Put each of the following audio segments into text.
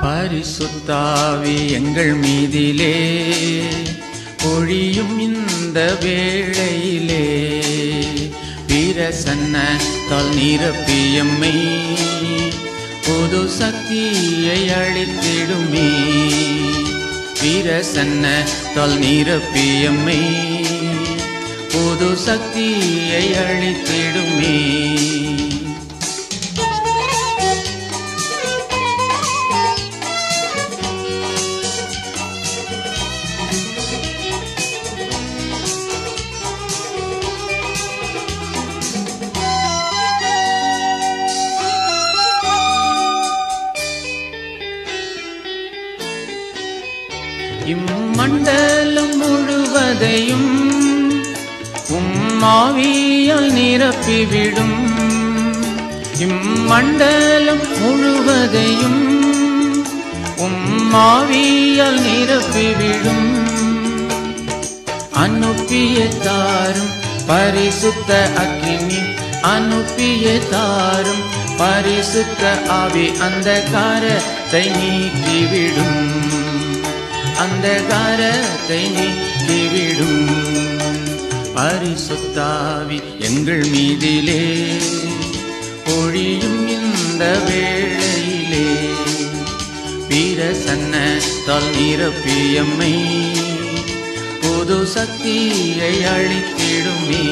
பரிசுத்தாவி எங்கள் மீதிலே பொழியும் இந்த வேளையிலே பிரசன்னத்தால் நிரப்பியம்மை புது சக்தியை அளித்திடுமே பிரசன்னத்தால் நிரப்பியம்மை புது சக்தியை அளித்திடுமே இம்மண்டலம் முழுவதையும் உம்மாவியால் நிரப்பிவிடும் இம்மண்டலம் முழுவதையும் உம்மாவியால் நிரப்பிவிடும் அனுப்பிய தாரும் பரிசுத்த அக்கினி அனுப்பிய தாரும் பரிசுத்த ஆவி அந்த காரத்தை நீக்கிவிடும் அந்த காரத்தை நீக்கிவிடும் பரிசுத்தாவி எங்கள் மீதிலே பொழியும் இந்த வேளையிலே பிரசன்னத்தால் நிரப்பியம்மை புது சக்தியை அளித்திடுமே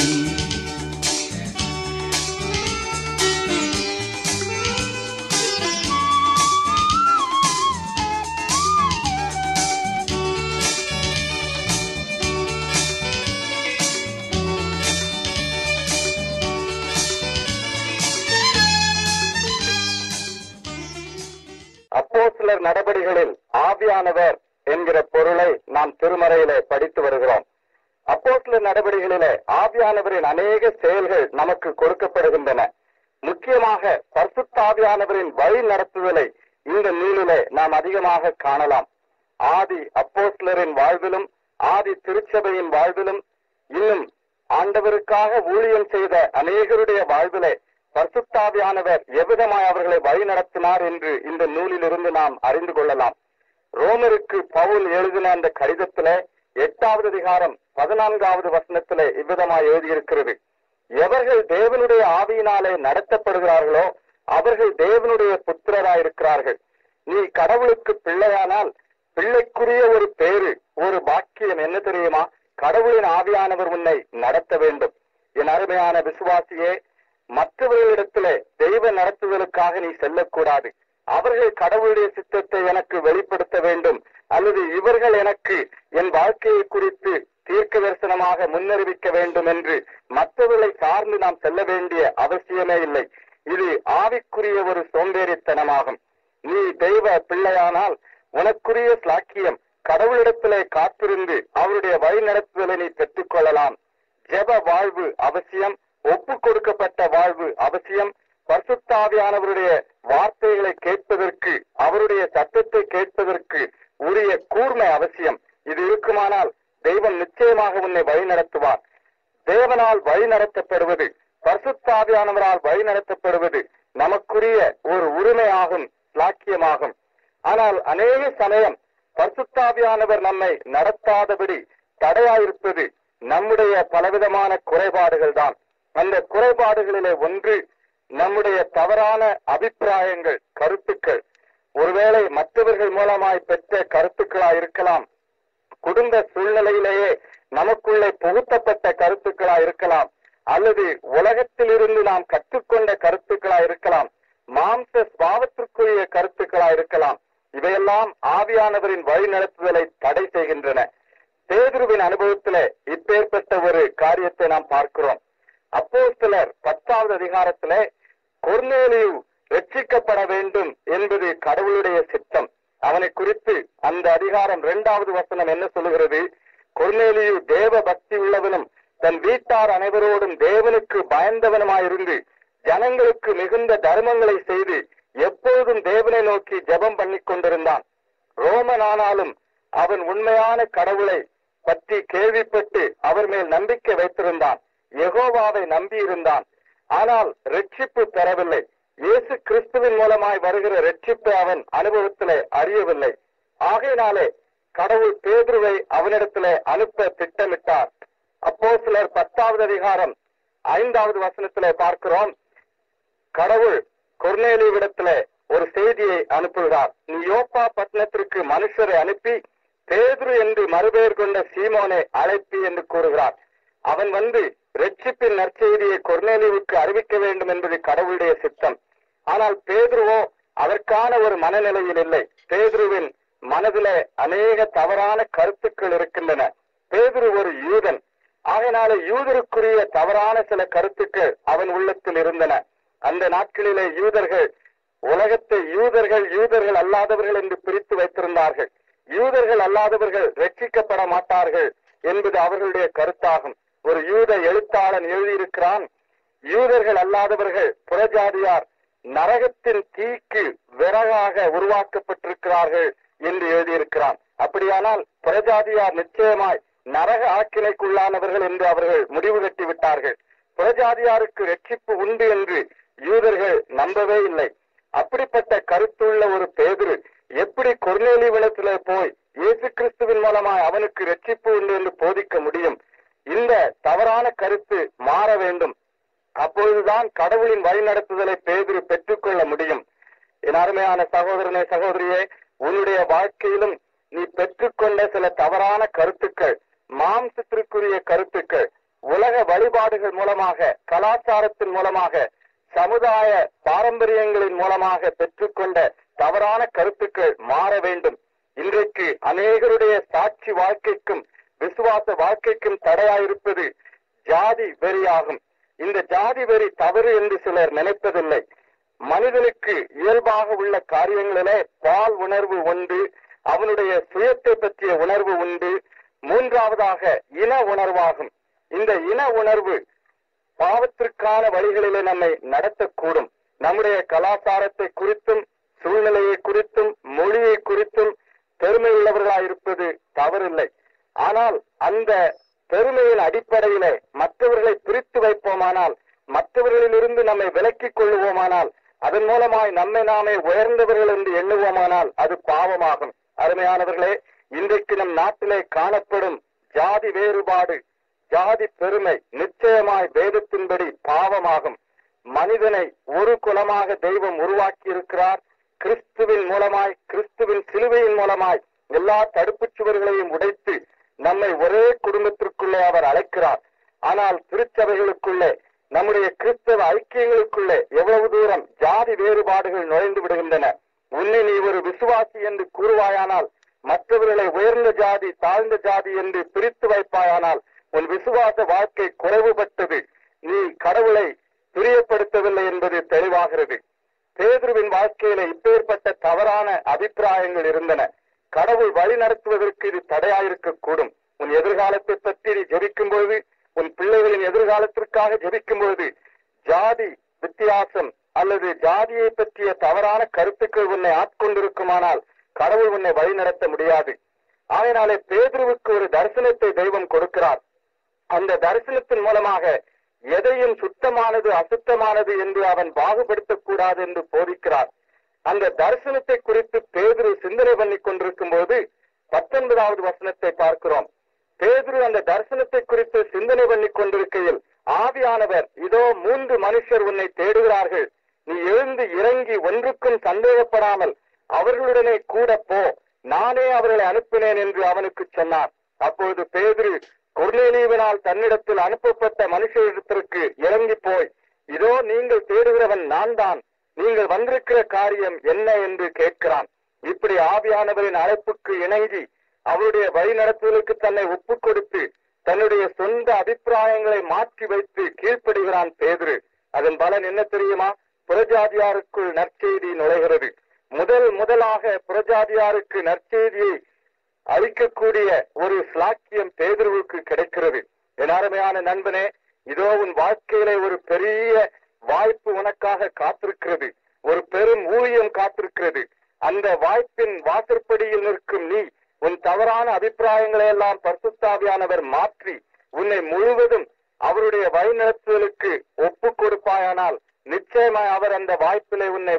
அப்போஸ்தலர் நடபடிகளில் ஆவியானவர் என்கிற பொருளை நாம் திருமறையிலே படித்து வருகிறோம் அப்போஸ்தலர் நடபடிகளிலே ஆவியானவரின் அநேக செயல்கள் நமக்கு கொடுக்கப்படுகின்றன முக்கியமாக பரிசுத்த ஆவியானவரின் வழி நடத்துதலை இந்த நூலிலே நாம் அதிகமாக காணலாம் ஆதி அப்போஸ்தலரின் வாழ்விலும் ஆதி திருச்சபையின் வாழ்விலும் இன்னும் ஆண்டவருக்காக ஊழியம் செய்த அநேகருடைய வாழ்விலே பரிசுத்தாவியானவர் எவ்விதமாய் அவர்களை வழி நடத்தினார் என்று இந்த நூலிலிருந்து நாம் அறிந்து கொள்ளலாம் ரோமருக்கு பவுல் எழுதின அந்த கடிதத்திலே எட்டாவது அதிகாரம் பதினான்காவது வசனத்திலே இவ்விதமாய் எழுதியிருக்கிறது எவர்கள் தேவனுடைய ஆவியினாலே நடத்தப்படுகிறார்களோ அவர்கள் தேவனுடைய புத்திரராயிருக்கிறார்கள் நீ கடவுளுக்கு பிள்ளையானால் பிள்ளைக்குரிய ஒரு பேரு ஒரு பாக்கியம் என்ன தெரியுமா கடவுளின் ஆவியானவர் உன்னை நடத்த வேண்டும் என் அருமையான விசுவாசியே மற்றவர்களிடத்திலே தெய்வ நடத்துதலுக்காக நீ செல்லக்கூடாது அவர்கள் கடவுளுடைய சித்தத்தை எனக்கு வெளிப்படுத்த வேண்டும் அல்லது இவர்கள் எனக்கு என் வாழ்க்கையை குறித்து தீர்க்க தரிசனமாக முன்னறிவிக்க வேண்டும் என்று மற்றவர்களை சார்ந்து நாம் செல்ல வேண்டிய அவசியமே இல்லை இது ஆவிக்குரிய ஒரு சோம்பேறித்தனமாகும் நீ தெய்வ பிள்ளையானால் உனக்குரிய ஸ்லாக்கியம் கடவுளிடத்திலே காத்திருந்து அவருடைய வழி நடத்துதலை நீ பெற்றுக் கொள்ளலாம் ஜெப வாழ்வு அவசியம் ஒப்பு கொடுக்கப்பட்ட வாழ்வு அவசியம் பரிசுத்தாவியானவருடைய வார்த்தைகளை கேட்பதற்கு அவருடைய சத்தத்தை கேட்பதற்கு உரிய கூர்மை அவசியம் இது இருக்குமானால் தெய்வம் நிச்சயமாக உன்னை வழி நடத்துவார் தேவனால் வழி நடத்தப்படுவது பரிசுத்தாவியானவரால் வழி நடத்தப்படுவது நமக்குரிய ஒரு உரிமையாகும் சாக்கியமாகும் ஆனால் அநேக சமயம் பரிசுத்தாவியானவர் நம்மை நடத்தாதபடி தடையாயிருப்பது நம்முடைய பலவிதமான குறைபாடுகள் தான் அந்த குறைபாடுகளிலே ஒன்று நம்முடைய தவறான அபிப்பிராயங்கள் கருத்துக்கள் ஒருவேளை மற்றவர்கள் மூலமாய் பெற்ற கருத்துக்களா இருக்கலாம் குடும்ப சூழ்நிலையிலேயே நமக்குள்ளே புகுத்தப்பட்ட கருத்துக்களா இருக்கலாம் அல்லது உலகத்திலிருந்து நாம் கற்றுக்கொண்ட கருத்துக்களா இருக்கலாம் மாம்ச சுவாவத்திற்குரிய கருத்துக்களா இருக்கலாம் இவையெல்லாம் ஆவியானவரின் வழி நடத்துதலை தடை செய்கின்றன பேதுருவின் அனுபவத்திலே இப்பேற்பட்ட ஒரு காரியத்தை நாம் பார்க்கிறோம் அப்போ சிலர் பத்தாவது அதிகாரத்திலே கொர்நேலியு ரட்சிக்கப்பட வேண்டும் என்பது கடவுளுடைய சித்தம் அவனை குறித்து அந்த அதிகாரம் இரண்டாவது வசனம் என்ன சொல்லுகிறது கொர்நேலியு தேவ பக்தி உள்ளவனும் தன் வீட்டார் அனைவரோடும் தேவனுக்கு பயந்தவனுமாயிருந்து ஜனங்களுக்கு மிகுந்த தர்மங்களை செய்து எப்போதும் தேவனை நோக்கி ஜெபம் பண்ணி கொண்டிருந்தான் ரோமனானாலும் அவன் உண்மையான கடவுளை பற்றி கேள்விப்பட்டு அவர் மேல் நம்பிக்கை வைத்திருந்தான் யெகோவாவை நம்பியிருந்தான் ஆனால் ரட்சிப்பு பெறவில்லை இயேசு கிறிஸ்துவின் மூலமாய் வருகிற ரட்சிப்பை அவன் அனுபவத்திலே அறியவில்லை ஆகையினாலே கடவுள் பேதுருவை அவனிடத்திலே அனுப்ப திட்டமிட்டார் அப்போ சிலர் பத்தாவது அதிகாரம் ஐந்தாவது வசனத்திலே பார்க்கிறோம் கடவுள் கொர்நேலியிடத்திலே ஒரு செய்தியை அனுப்புகிறார் நீ யோப்பா பட்டணத்திற்கு மனுஷரை அனுப்பி பேதுரு என்று மறுபெயர் கொண்ட சீமோனை அழைப்பி என்று கூறுகிறார் அவன் வந்து ரட்சிப்பின் நற்செய்தியை கொர்நேலியுவுக்கு அறிவிக்க வேண்டும் என்பது கடவுளுடைய சித்தம் ஆனால் பேதுருவோ அதற்கான ஒரு மனநிலையில் இல்லை பேதுருவின் மனதிலே அநேக தவறான கருத்துக்கள் இருக்கின்றன பேதுரு ஒரு யூதன் ஆகையினால யூதருக்குரிய தவறான சில கருத்துக்கள் அவன் உள்ளத்தில் இருந்தன அந்த நாட்களிலே யூதர்கள் உலகத்தை யூதர்கள் யூதர்கள் அல்லாதவர்கள் என்று பிரித்து வைத்திருந்தார்கள் யூதர்கள் அல்லாதவர்கள் ரட்சிக்கப்பட மாட்டார்கள் என்பது அவர்களுடைய கருத்தாகும் ஒரு யூத எழுத்தாளன் எழுதியிருக்கிறான் யூதர்கள் அல்லாதவர்கள் புறஜாதியார் நரகத்தின் தீக்கு விறகாக உருவாக்கப்பட்டிருக்கிறார்கள் என்று எழுதியிருக்கிறான் அப்படியானால் புறஜாதியார் நிச்சயமாய் நரக ஆக்கினைக்குள்ளானவர்கள் என்று அவர்கள் முடிவு கட்டி விட்டார்கள் புறஜாதியாருக்கு ரட்சிப்பு உண்டு என்று யூதர்கள் நம்பவே இல்லை அப்படிப்பட்ட கருத்துள்ள ஒரு பேதுரு எப்படி கொர்நேலி விளத்திலே போய் இயேசு கிறிஸ்துவின் மூலமாய் அவனுக்கு ரட்சிப்பு உண்டு என்று போதிக்க முடியும் இந்த தவறான கருத்து மாற வேண்டும் அப்பொழுதுதான் கடவுளின் வழிநடத்துதலை பேதுரு பெற்றுக்கொள்ள முடியும் என் அருமையான சகோதரனே சகோதரியே உன்னுடைய வாழ்க்கையிலும் நீ பெற்றுக்கொண்ட சில தவறான கருத்துக்கள் மாம்சத்திற்குரிய கருத்துக்கள் உலக வழிபாடுகள் மூலமாக கலாச்சாரத்தின் மூலமாக சமுதாய பாரம்பரியங்களின் மூலமாக பெற்றுக்கொண்ட தவறான கருத்துக்கள் மாற வேண்டும் இன்றைக்கு அநேகருடைய சாட்சி வாழ்க்கைக்கும் விசுவாச வாழ்க்கைக்கும் தடையாயிருப்பது ஜாதி வெறியாகும் இந்த ஜாதி வெறி தவறு என்று சிலர் நினைப்பதில்லை மனிதனுக்கு இயல்பாக உள்ள காரியங்களிலே பால் உணர்வு உண்டு அவனுடைய சுயத்தை பற்றிய உணர்வு உண்டு மூன்றாவதாக இன உணர்வாகும் இந்த இன உணர்வு பாவத்திற்கான வழிகளிலே நம்மை நடத்தக்கூடும் நம்முடைய கலாச்சாரத்தை குறித்தும் சூழ்நிலையை குறித்தும் மொழியை குறித்தும் பெருமை உள்ளவர்களாயிருப்பது தவறில்லை ஆனால் அந்த பெருமையின் அடிப்படையிலே மற்றவர்களை பிரித்து வைப்போமானால் மற்றவர்களிலிருந்து நம்மை விலக்கிக் கொள்ளுவோமானால் அதன் மூலமாய் நம்மை நாமே உயர்ந்தவர்கள் என்று எண்ணுவோமானால் அது பாவமாகும் அருமையானவர்களே இன்றைக்கு நம் நாட்டிலே காணப்படும் ஜாதி வேறுபாடு ஜாதி பெருமை நிச்சயமாய் வேதத்தின்படி பாவமாகும் மனிதனை ஒரு குலமாக தெய்வம் உருவாக்கி இருக்கிறார் கிறிஸ்துவின் மூலமாய் கிறிஸ்துவின் சிலுவையின் மூலமாய் எல்லா தடுப்புச் சுவர்களையும் உடைத்து நம்மை ஒரே குடும்பத்திற்குள்ளே அவர் அழைக்கிறார் ஆனால் திருச்சபைகளுக்குள்ளே நம்முடைய கிறிஸ்தவ ஐக்கியங்களுக்குள்ளே எவ்வளவு தூரம் ஜாதி வேறுபாடுகள் நுழைந்து விடுகின்றன உன்னை நீ ஒரு விசுவாசி என்று கூறுவாயானால் மற்றவர்களை உயர்ந்த ஜாதி தாழ்ந்த ஜாதி என்று பிரித்து வைப்பாயானால் உன் விசுவாச வாழ்க்கை குறைவுபட்டது நீ கடவுளை பிரியப்படுத்தவில்லை என்பது தெளிவாகிறது பேதுருவின் வாழ்க்கையில இப்பேற்பட்ட தவறான அபிப்பிராயங்கள் இருந்தன கடவுள் வழி நடத்துவதற்கு இது தடையாயிருக்க கூடும் உன் எதிர்காலத்தை பற்றி நீ ஜெபிக்கும் பொழுது உன் பிள்ளைகளின் எதிர்காலத்திற்காக ஜெபிக்கும் பொழுது ஜாதி வித்தியாசம் அல்லது ஜாதியை பற்றிய தவறான கருத்துக்கள் உன்னை ஆட்கொண்டிருக்குமானால் கடவுள் உன்னை வழி நடத்த முடியாது ஆகையினாலே பேதுருவுக்கு ஒரு தரிசனத்தை தெய்வம் கொடுக்கிறார் அந்த தரிசனத்தின் மூலமாக எதையும் சுத்தமானது அசுத்தமானது என்று அவன் பாகுபடுத்தக் கூடாது என்று போதிக்கிறார் அந்த தரிசனத்தை குறித்து பேதுரு சிந்தனை பண்ணி கொண்டிருக்கும் போது பத்தொன்பதாவது வசனத்தை பார்க்கிறோம் பேதுரு அந்த தரிசனத்தை குறித்து சிந்தனை பண்ணி கொண்டிருக்கையில் ஆவியானவர் இதோ மூன்று மனுஷர் உன்னை தேடுகிறார்கள் நீ எழுந்து இறங்கி ஒன்றுக்கும் சந்தேகப்படாமல் அவர்களுடனே கூட போ நானே அவர்களை அனுப்பினேன் என்று அவனுக்கு சொன்னார் அப்பொழுது பேதுரு கொர்நேலியுவினால் தன்னிடத்தில் அனுப்பப்பட்ட மனுஷரிடத்திற்கு இறங்கி போய் இதோ நீங்கள் தேடுகிறவன் நான் தான் நீங்கள் வந்திருக்கிற காரியம் என்ன என்று கேட்கிறான் இப்படி ஆவியானவரின் அழைப்புக்கு இணங்கி அவருடைய வழிநடத்துதலுக்கு தன்னை ஒப்புக் கொடுத்து தன்னுடைய சொந்த அபிப்பிராயங்களை மாற்றி வைத்து கீழ்ப்படுகிறான் பேதுரு அதன் பலன் என்ன தெரியுமா புறஜாதியாருக்குள் நற்செய்தி நுழைகிறது முதல் முதலாக புறஜாதியாருக்கு நற்செய்தியை அளிக்கக்கூடிய ஒரு ஸ்லாக்கியம் பேதுருவுக்கு கிடைக்கிறது என் அருமையான நண்பனே இதோ உன் வாழ்க்கையிலே ஒரு பெரிய வாய்ப்பு உனக்காக காத்திருக்கிறது ஒரு பெரும் ஊழியம் காத்திருக்கிறது அந்த வாய்ப்பின் வாசற்படியில் நிற்கும் நீ உன் தவறான அபிப்பிராயங்களை எல்லாம் பரிசுத்தாவியானவர் மாற்றி உன்னை முழுவதும் அவருடைய வழிநடத்துதலுக்கு ஒப்பு கொடுப்பாயானால் நிச்சயமாய் அவர் அந்த வாய்ப்பை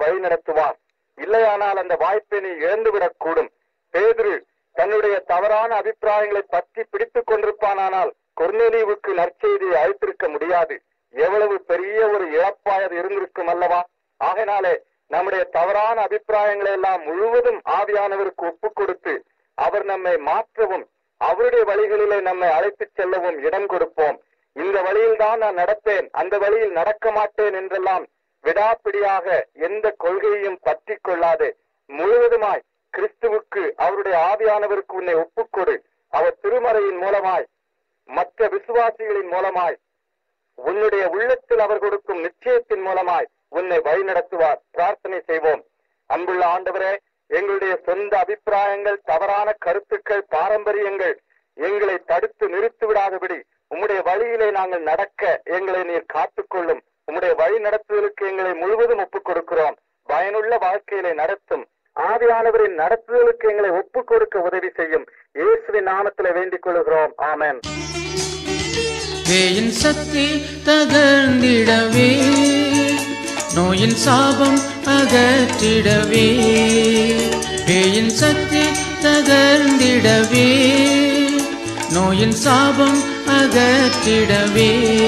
வழி நடத்துவார் இல்லையானால் அந்த வாய்ப்பை நீ இழந்துவிடக் கூடும் பேதுரு தன்னுடைய தவறான அபிப்பிராயங்களை பற்றி பிடித்துக் கொண்டிருப்பானானால் கொர்நேலியுவுக்கு நற்செய்தியை அழைத்திருக்க முடியாது எவ்வளவு பெரிய ஒரு இழப்பாய் அது இருந்திருக்கும் அல்லவா ஆகையினாலே நம்முடைய தவறான அபிப்பிராயங்களை எல்லாம் முழுவதும் ஆவியானவருக்கு ஒப்புக் கொடுத்து அவர் நம்மை மாற்றவும் அவருடைய வழிகளிலே நம்மை அழைத்துச் செல்லவும் இடம் கொடுப்போம் இந்த வழியில் தான் நான் நடப்பேன் அந்த வழியில் நடக்க மாட்டேன் என்றெல்லாம் விடாப்பிடியாக எந்த கொள்கையையும் பற்றி கொள்ளாது முழுவதுமாய் கிறிஸ்துவுக்கு அவருடைய ஆவியானவருக்கு உன்னை ஒப்புக்கொடு அவர் திருமறையின் மூலமாய் மற்ற விசுவாசிகளின் மூலமாய் உன்னுடைய உள்ளத்தில் அவர் கொடுக்கும் நிச்சயத்தின் மூலமாய் உன்னை வழிநடத்துவார் பிரார்த்தனை செய்வோம் அன்புள்ள ஆண்டவரே எங்களுடைய சொந்த அபிப்பிராயங்கள் தவறான கருத்துக்கள் பாரம்பரியங்கள் எங்களை தடுத்து நிறுத்தி விடாதபடி உம்முடைய வழியிலே நாங்கள் நடக்க எங்களை நீர் காத்துக்கொள்ளும் உம்முடைய வழி நடத்துதலுக்கு எங்களை முழுவதும் ஒப்புக் கொடுக்கிறோம் பயனுள்ள வாழ்க்கையிலே நடத்தும் ஆவியானவரின் நடத்துதலுக்கு எங்களை ஒப்புக் கொடுக்க உதவி செய்யும் இயேசுவின் நாமத்திலே வேண்டிக் கொள்கிறோம் ஆமென் பேயின் சக்தி தகர்ந்திடவே நோயின் சாபம் அகற்றிடவே பேயின் சக்தி தகர்ந்திடவே நோயின் சாபம் அகற்றிடவே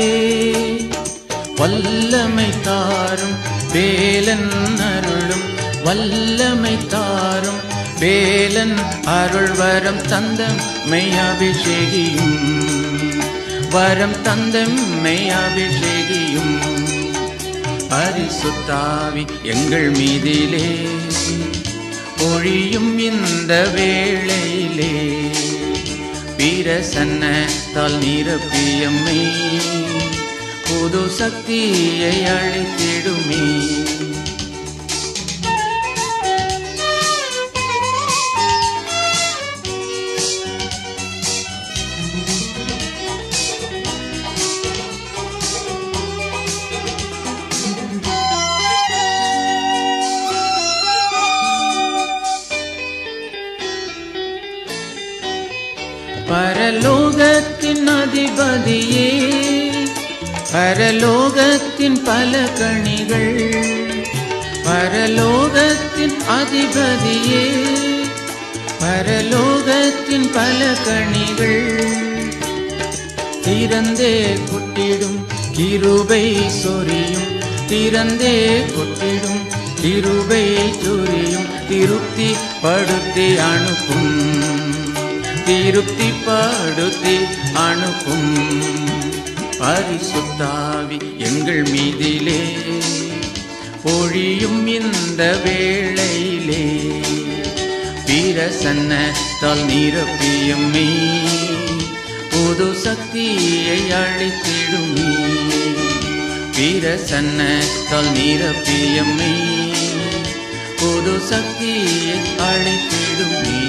வல்லமை தாரும் வேலன் அருளும் வல்லமை தாரும் வேலன் அருள் வரம் தந்தம் மெய்யபிஷேகியும் வரம் தந்தம் மெய்யபிஷேகியும் பரிசுத்தாவி எங்கள் மீதிலே பொழியும் இந்த வேளையிலே பிரசன்னத்தால் நிரப்பியம்மை புது சக்தியை அழைத்திடுமே பரலோகத்தின் அதிபதியே பரலோகத்தின் பல கணிகள் பரலோகத்தின் அதிபதியே பரலோகத்தின் பல கணிகள் திறந்தே கொட்டிடும் கிருபை சொரியும் திறந்தே கொட்டிடும் கிருபை சொரியும் திருப்தி படுத்தி அனுப்பும் திருப்தி படுத்தி அனுப்பும் பரிசுத்தாவி எங்கள் மீதிலே பொழியும் இந்த வேளையிலே பிரசன்னத்தால் நிரப்பியம்மே புது சக்தியை அழைத்திடுமே பிரசன்னத்தால் நிரப்பியம்மே புது சக்தியை அழைத்திடுமே